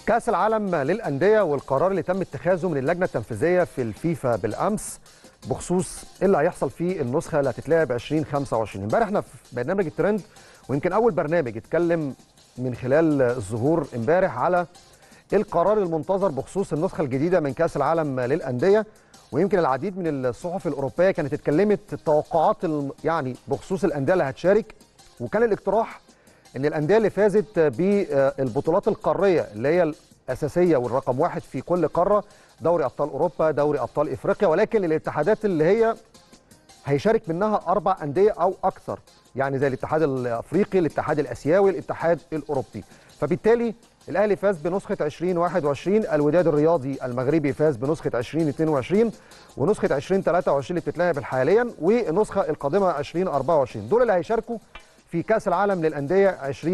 كأس العالم للأندية والقرار اللي تم اتخاذه من اللجنة التنفيذية في الفيفا بالأمس بخصوص ايه اللي هيحصل في النسخة اللي هتتلعب 2025 امبارح احنا في برنامج الترند ويمكن أول برنامج اتكلم من خلال الظهور امبارح على القرار المنتظر بخصوص النسخة الجديدة من كأس العالم للأندية ويمكن العديد من الصحف الأوروبية كانت اتكلمت التوقعات يعني بخصوص الأندية اللي هتشارك وكان الاقتراح ان الانديه اللي فازت بالبطولات القاريه اللي هي الاساسيه والرقم واحد في كل قاره دوري ابطال اوروبا دوري ابطال افريقيا ولكن الاتحادات اللي هي هيشارك منها اربع انديه او اكثر يعني زي الاتحاد الافريقي الاتحاد الاسيوي الاتحاد الاوروبي فبالتالي الاهلي فاز بنسخه 2021 الوداد الرياضي المغربي فاز بنسخه 2022 ونسخه 2023 اللي بتتلعب حاليا والنسخه القادمه 2024 دول اللي هيشاركوا في كأس العالم للأندية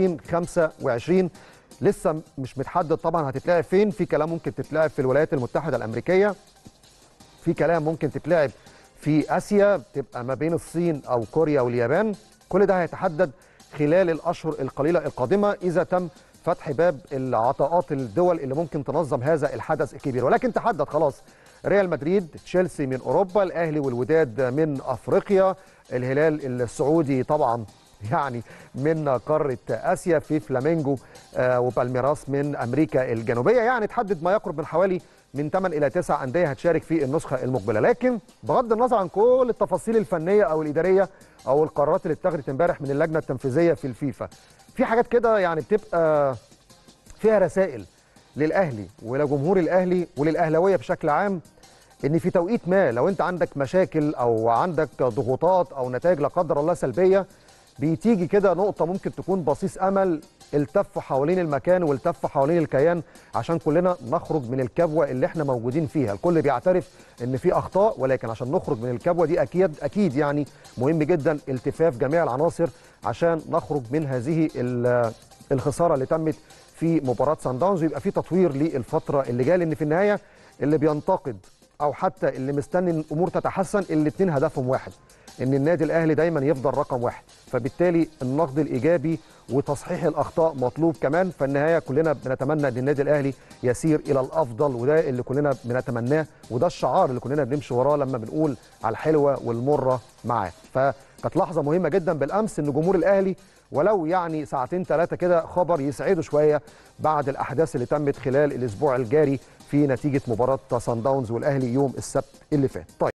2025 لسه مش متحدد طبعا هتتلعب فين في كلام ممكن تتلعب في الولايات المتحدة الأمريكية في كلام ممكن تتلعب في آسيا تبقى ما بين الصين أو كوريا واليابان كل ده هيتحدد خلال الأشهر القليلة القادمة إذا تم فتح باب العطاءات الدول اللي ممكن تنظم هذا الحدث الكبير ولكن تحدد خلاص ريال مدريد تشيلسي من أوروبا الأهلي والوداد من أفريقيا الهلال السعودي طبعا يعني من قارة آسيا في فلامينجو وبالميراس من أمريكا الجنوبية يعني تحدد ما يقرب من حوالي من 8 إلى 9 أندية هتشارك في النسخة المقبلة لكن بغض النظر عن كل التفاصيل الفنية أو الإدارية أو القرارات اللي اتخذت امبارح من اللجنة التنفيذية في الفيفا في حاجات كده يعني بتبقى فيها رسائل للأهلي ولجمهور الأهلي وللأهلاوية بشكل عام ان في توقيت ما لو انت عندك مشاكل او عندك ضغوطات او نتائج لا قدر الله سلبيه بتيجي كده نقطة ممكن تكون بصيص أمل التف حوالين المكان والتف حوالين الكيان عشان كلنا نخرج من الكبوة اللي احنا موجودين فيها الكل بيعترف ان في أخطاء ولكن عشان نخرج من الكبوة دي أكيد أكيد يعني مهم جدا التفاف جميع العناصر عشان نخرج من هذه الخسارة اللي تمت في مباراة سان داونز ويبقى في تطوير للفترة اللي جاية لأن في النهاية اللي بينتقد أو حتى اللي مستني الأمور تتحسن الاثنين هدفهم واحد ان النادي الاهلي دايما يفضل رقم واحد فبالتالي النقد الايجابي وتصحيح الاخطاء مطلوب كمان في النهايه كلنا بنتمنى ان النادي الاهلي يسير الى الافضل وده اللي كلنا بنتمناه وده الشعار اللي كلنا بنمشي وراه لما بنقول على الحلوه والمره معاه فكانت لحظه مهمه جدا بالامس ان جمهور الاهلي ولو يعني ساعتين ثلاثه كده خبر يسعده شويه بعد الاحداث اللي تمت خلال الاسبوع الجاري في نتيجه مباراه سان داونز والاهلي يوم السبت اللي فات طيب